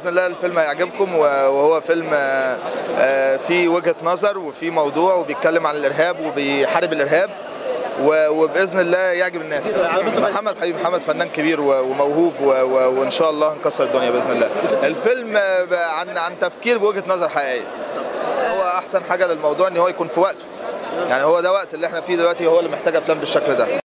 باذن الله الفيلم هيعجبكم وهو فيلم آه، آه، فيه وجهه نظر وفيه موضوع وبيتكلم عن الارهاب وبيحارب الارهاب و- وباذن الله يعجب الناس محمد حبيب محمد فنان كبير و- وموهوب و- و- وان شاء الله هنكسر الدنيا باذن الله الفيلم آه، ب- عن عن تفكير بوجهه نظر حقيقيه هو احسن حاجه للموضوع ان هو يكون في وقته يعني هو ده وقت اللي احنا فيه دلوقتي هو اللي محتاج افلام بالشكل ده